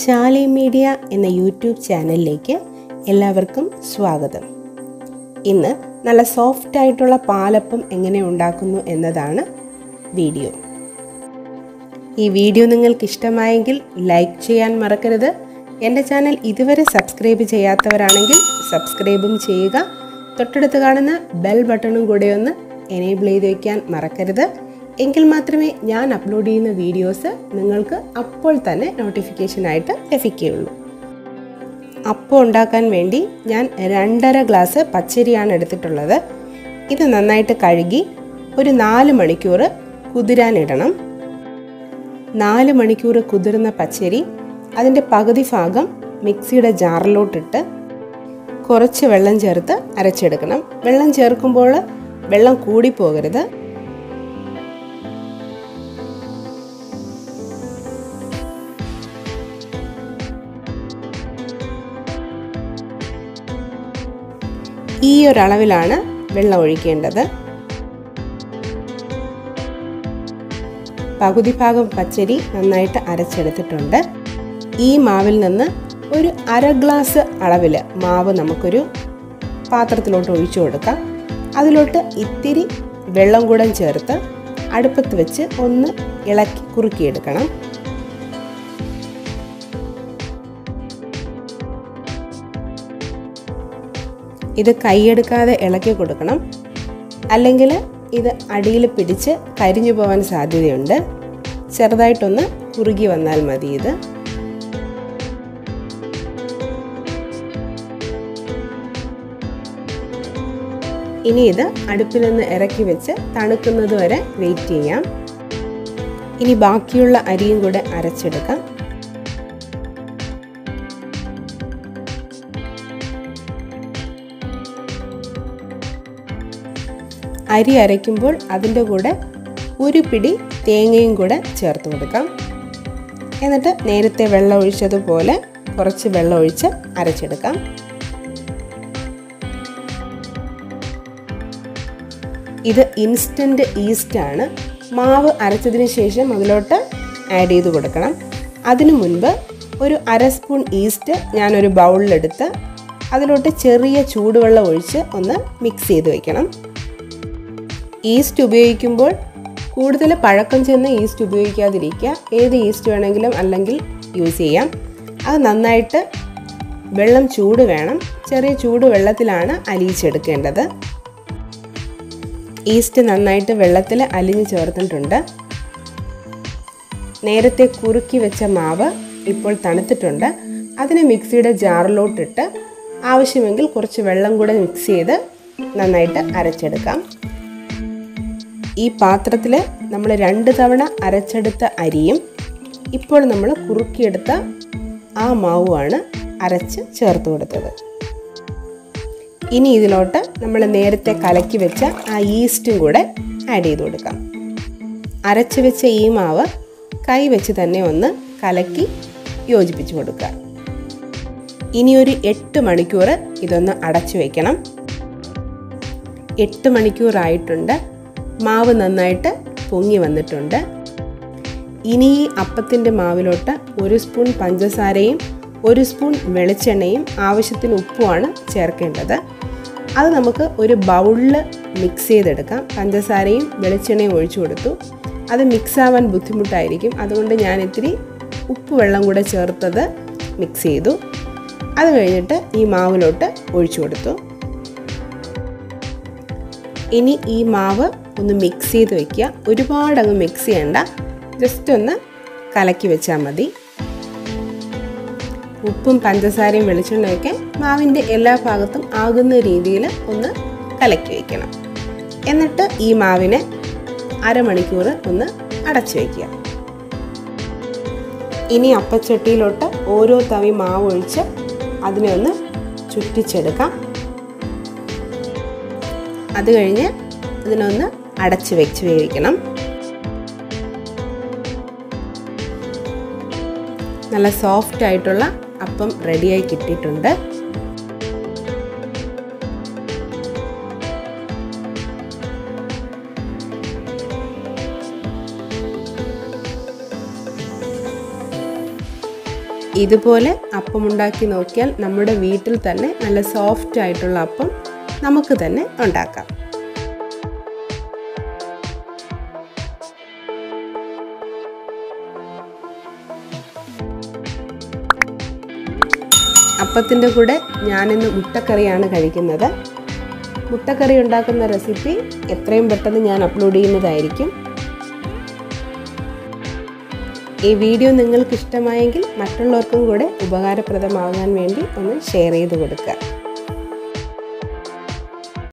ചാലി media എന്ന YouTube ചാനലിലേക്ക് എല്ലാവർക്കും സ്വാഗതം ഇന്ന് നല്ല സോഫ്റ്റ് ആയിട്ടുള്ള പാലപ്പം എങ്ങനെ ഉണ്ടാക്കുന്നു എന്നതാണ് വീഡിയോ ഈ വീഡിയോ നിങ്ങൾക്ക് ഇഷ്ടമായെങ്കിൽ ലൈക്ക് ചെയ്യാൻ മറക്കരുത് എൻ്റെ ചാനൽ ഇതുവരെ സബ്സ്ക്രൈബ് ചെയ്യാത്തവരാണെങ്കിൽ സബ്സ്ക്രൈബും ചെയ്യുക തൊട്ടടുത്ത് കാണുന്ന ബെൽ ബട്ടണും കൂടെ ഒന്ന് എനേബിൾ ചെയ്ത് വയ്ക്കാൻ മറക്കരുത് എങ്കിൽ മാത്രമേ ഞാൻ അപ്ലോഡ് ചെയ്യുന്ന വീഡിയോസ് നിങ്ങൾക്ക് അപ്പോൾ തന്നെ നോട്ടിഫിക്കേഷനായിട്ട് ലഭിക്കുകയുള്ളൂ അപ്പം ഉണ്ടാക്കാൻ വേണ്ടി ഞാൻ രണ്ടര ഗ്ലാസ് പച്ചരിയാണ് എടുത്തിട്ടുള്ളത് ഇത് നന്നായിട്ട് കഴുകി ഒരു നാല് മണിക്കൂർ കുതിരാനിടണം നാല് മണിക്കൂർ കുതിർന്ന പച്ചരി അതിൻ്റെ പകുതി ഭാഗം മിക്സിയുടെ ജാറിലോട്ടിട്ട് കുറച്ച് വെള്ളം ചേർത്ത് അരച്ചെടുക്കണം വെള്ളം ചേർക്കുമ്പോൾ വെള്ളം കൂടിപ്പോകരുത് ഈ ഒരളവിലാണ് വെള്ളം ഒഴിക്കേണ്ടത് പകുതി ഭാഗം പച്ചരി നന്നായിട്ട് അരച്ചെടുത്തിട്ടുണ്ട് ഈ മാവിൽ നിന്ന് ഒരു അര ഗ്ലാസ് അളവിൽ മാവ് നമുക്കൊരു പാത്രത്തിലോട്ട് ഒഴിച്ചു കൊടുക്കാം അതിലോട്ട് ഇത്തിരി വെള്ളം കൂടെ ചേർത്ത് അടുപ്പത്ത് വെച്ച് ഒന്ന് ഇളക്കി കുറുക്കിയെടുക്കണം ഇത് കൈയെടുക്കാതെ ഇളക്കി കൊടുക്കണം അല്ലെങ്കിൽ ഇത് അടിയിൽ പിടിച്ച് കരിഞ്ഞു പോകാൻ സാധ്യതയുണ്ട് ചെറുതായിട്ടൊന്ന് കുറുകി വന്നാൽ മതി ഇത് ഇനി ഇത് അടുപ്പിൽ നിന്ന് ഇറക്കി വെച്ച് തണുക്കുന്നത് വരെ വെയിറ്റ് ചെയ്യാം ഇനി ബാക്കിയുള്ള അരിയും കൂടെ അരച്ചെടുക്കാം അരി അരയ്ക്കുമ്പോൾ അതിൻ്റെ കൂടെ ഒരു പിടി തേങ്ങയും കൂടെ ചേർത്ത് കൊടുക്കാം എന്നിട്ട് നേരത്തെ വെള്ളം ഒഴിച്ചതുപോലെ കുറച്ച് വെള്ളം ഒഴിച്ച് അരച്ചെടുക്കാം ഇത് ഇൻസ്റ്റൻറ്റ് ഈസ്റ്റ് ആണ് മാവ് അരച്ചതിന് ശേഷം അതിലോട്ട് ആഡ് ചെയ്ത് കൊടുക്കണം അതിനു മുൻപ് ഒരു അര സ്പൂൺ ഈസ്റ്റ് ഞാനൊരു ബൗളിലെടുത്ത് അതിലോട്ട് ചെറിയ ചൂടുവെള്ളം ഒഴിച്ച് ഒന്ന് മിക്സ് ചെയ്ത് വയ്ക്കണം ഈസ്റ്റ് ഉപയോഗിക്കുമ്പോൾ കൂടുതൽ പഴക്കം ചെന്ന് ഈസ്റ്റ് ഉപയോഗിക്കാതിരിക്കുക ഏത് ഈസ്റ്റ് വേണമെങ്കിലും അല്ലെങ്കിൽ യൂസ് ചെയ്യാം അത് നന്നായിട്ട് വെള്ളം ചൂട് വേണം ചെറിയ ചൂട് വെള്ളത്തിലാണ് അലിയിച്ചെടുക്കേണ്ടത് ഈസ്റ്റ് നന്നായിട്ട് വെള്ളത്തിൽ അലിഞ്ഞ് ചേർത്തിട്ടുണ്ട് നേരത്തെ കുറുക്കി വെച്ച മാവ് ഇപ്പോൾ തണുത്തിട്ടുണ്ട് അതിനെ മിക്സിയുടെ ജാറിലോട്ടിട്ട് ആവശ്യമെങ്കിൽ കുറച്ച് വെള്ളം കൂടെ മിക്സ് ചെയ്ത് നന്നായിട്ട് അരച്ചെടുക്കാം ഈ പാത്രത്തിൽ നമ്മൾ രണ്ട് തവണ അരച്ചെടുത്ത അരിയും ഇപ്പോൾ നമ്മൾ കുറുക്കിയെടുത്ത ആ മാവുമാണ് അരച്ച് ചേർത്ത് കൊടുത്തത് ഇനി ഇതിലോട്ട് നമ്മൾ നേരത്തെ കലക്കി വെച്ച ആ ഈസ്റ്റും കൂടെ ആഡ് ചെയ്ത് കൊടുക്കാം അരച്ച് വെച്ച ഈ മാവ് കൈ വെച്ച് തന്നെ ഒന്ന് കലക്കി യോജിപ്പിച്ച് കൊടുക്കുക ഇനി ഒരു എട്ട് മണിക്കൂർ ഇതൊന്ന് അടച്ചു വയ്ക്കണം എട്ട് മണിക്കൂറായിട്ടുണ്ട് മാവ് നന്നായിട്ട് പൊങ്ങി വന്നിട്ടുണ്ട് ഇനി ഈ അപ്പത്തിൻ്റെ മാവിലോട്ട് ഒരു സ്പൂൺ പഞ്ചസാരയും ഒരു സ്പൂൺ വെളിച്ചെണ്ണയും ആവശ്യത്തിന് ഉപ്പുമാണ് ചേർക്കേണ്ടത് അത് നമുക്ക് ഒരു ബൗളിൽ മിക്സ് ചെയ്തെടുക്കാം പഞ്ചസാരയും വെളിച്ചെണ്ണയും ഒഴിച്ചു കൊടുത്തു അത് മിക്സ് ആവാൻ ബുദ്ധിമുട്ടായിരിക്കും അതുകൊണ്ട് ഞാൻ ഇത്തിരി ഉപ്പ് വെള്ളം കൂടെ ചേർത്തത് മിക്സ് ചെയ്തു അത് കഴിഞ്ഞിട്ട് ഈ മാവിലോട്ട് ഒഴിച്ചു കൊടുത്തു ഇനി ഈ മാവ് ഒന്ന് മിക്സ് ചെയ്ത് വയ്ക്കുക ഒരുപാട് അങ്ങ് മിക്സ് ചെയ്യണ്ട ജസ്റ്റ് ഒന്ന് കലക്കി വെച്ചാൽ മതി ഉപ്പും പഞ്ചസാരയും വെളിച്ചെണ്ണയൊക്കെ മാവിൻ്റെ എല്ലാ ഭാഗത്തും ആകുന്ന രീതിയിൽ ഒന്ന് കലക്കി വയ്ക്കണം എന്നിട്ട് ഈ മാവിനെ അരമണിക്കൂർ ഒന്ന് അടച്ചു വയ്ക്കുക ഇനി അപ്പച്ചട്ടിയിലോട്ട് ഓരോ തവി മാവ് ഒഴിച്ച് അതിനെ ഒന്ന് ചുറ്റിച്ചെടുക്കാം അത് കഴിഞ്ഞ് ഇതിനൊന്ന് അടച്ച് വെച്ച് വേവിക്കണം നല്ല സോഫ്റ്റ് ആയിട്ടുള്ള അപ്പം റെഡിയായി കിട്ടിയിട്ടുണ്ട് ഇതുപോലെ അപ്പം ഉണ്ടാക്കി നോക്കിയാൽ നമ്മുടെ വീട്ടിൽ തന്നെ നല്ല സോഫ്റ്റ് ആയിട്ടുള്ള അപ്പം നമുക്ക് തന്നെ ഉണ്ടാക്കാം അപ്പത്തിൻ്റെ കൂടെ ഞാനിന്ന് മുട്ടക്കറിയാണ് കഴിക്കുന്നത് മുട്ടക്കറി ഉണ്ടാക്കുന്ന റെസിപ്പി എത്രയും പെട്ടെന്ന് ഞാൻ അപ്ലോഡ് ചെയ്യുന്നതായിരിക്കും ഈ വീഡിയോ നിങ്ങൾക്ക് ഇഷ്ടമായെങ്കിൽ മറ്റുള്ളവർക്കും കൂടെ ഉപകാരപ്രദമാകാൻ വേണ്ടി ഒന്ന് ഷെയർ ചെയ്ത് കൊടുക്കുക